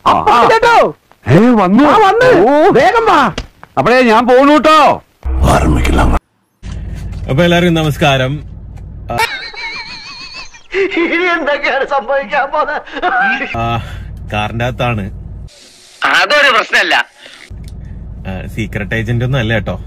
കേട്ടോ ഏ വന്നു ആ വന്ന് ഓ വേഗം വാ അപ്പഴേ ഞാൻ പോണു കേട്ടോ അപ്പൊ എല്ലാവർക്കും നമസ്കാരം ഇനി എന്തൊക്കെയാണ് സംഭവിക്കാൻ പോകുന്നത് ആ, കാറിന്റെ അകത്താണ് അതൊരു പ്രശ്നമല്ല സീക്രട്ട് ഏജന്റ് ഒന്നും അല്ല കേട്ടോ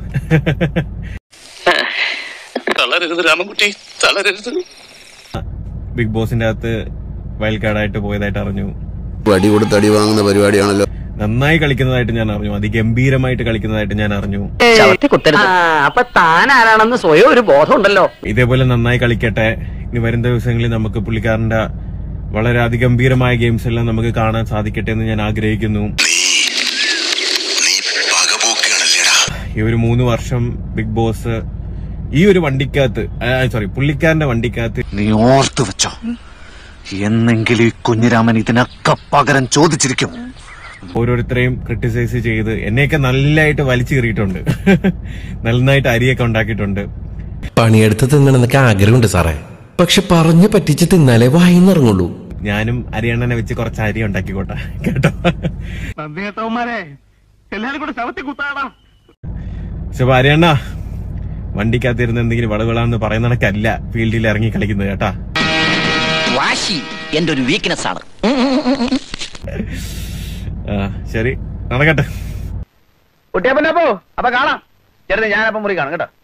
തളരരുത് രാമൻകുട്ടി തളരരുത് ബിഗ് ബോസിന്റെ അകത്ത് വൈൽഡ് കാർഡായിട്ട് പോയതായിട്ട് അറിഞ്ഞു അടി കൊടുത്ത് അടി വാങ്ങുന്ന പരിപാടിയാണല്ലോ നന്നായി കളിക്കുന്നതായിട്ട് ഞാൻ അറിഞ്ഞു അതിഗംഭീരമായിട്ട് കളിക്കുന്നതായിട്ട് ഞാൻ അറിഞ്ഞു ചവിട്ടി കുത്തരുത് അപ്പൊ താൻ ആരാണെന്ന് സ്വയം ഒരു ബോധമുണ്ടല്ലോ ഇതേപോലെ നന്നായി കളിക്കട്ടെ ഇനി വരും ദിവസങ്ങളിൽ നമുക്ക് പുള്ളിക്കാരന്റെ വളരെ അതിഗംഭീരമായ ഗെയിംസ് എല്ലാം നമുക്ക് കാണാൻ സാധിക്കട്ടെ എന്ന് ഞാൻ ആഗ്രഹിക്കുന്നു നീ പകപോക്കാണല്ലേടാ ഈ ഒരു മൂന്ന് വർഷം ബിഗ് ബോസ് ഈ ഒരു വണ്ടിക്കകത്ത് സോറി പുള്ളിക്കാരന്റെ വണ്ടിക്കകത്ത് നീ ഓർത്തു വെച്ചോ എന്നെങ്കിലും ഈ കുഞ്ഞിരാമൻ ഇതിനൊക്കെ പകരം ചോദിച്ചിരിക്കും ഓരോരുത്തരെയും ക്രിട്ടിസൈസ് ചെയ്ത് എന്നെയൊക്കെ നല്ലതായിട്ട് വലിച്ചു കയറിയിട്ടുണ്ട് നന്നായിട്ട് അരിയൊക്കെ ഉണ്ടാക്കിയിട്ടുണ്ട് പണിയെടുത്ത് തിന്നണമെന്നൊക്കെ ആഗ്രഹമുണ്ട് സാറേ പക്ഷെ പറഞ്ഞു പറ്റിച്ച് തിന്നാലേ വായിന്നിറങ്ങുള്ളൂ ഞാനും അരിയണ്ണനെ വെച്ച് കുറച്ച് അരി ഉണ്ടാക്കിക്കോട്ടെ കേട്ടോ എല്ലാരും കൂടെ ചവിട്ടി കുത്താടാ പക്ഷെ അരിയണ്ണ വണ്ടിക്കകത്തിരുന്ന് എന്തെങ്കിലും വളവിളാന്ന് പറയുന്ന കണക്കല്ല ഫീൽഡിൽ ഇറങ്ങി കളിക്കുന്നത് കേട്ടാ വാശി എന്റെ ഒരു വീക്ക്നെസ് ആണ് ആ, ശരി നടക്കട്ടെ കുട്ടിയപ്പനപ്പോ അപ്പൊ കാണാം ചേട്ടൻ ഞാനപ്പം മുറി കാണും കേട്ടോ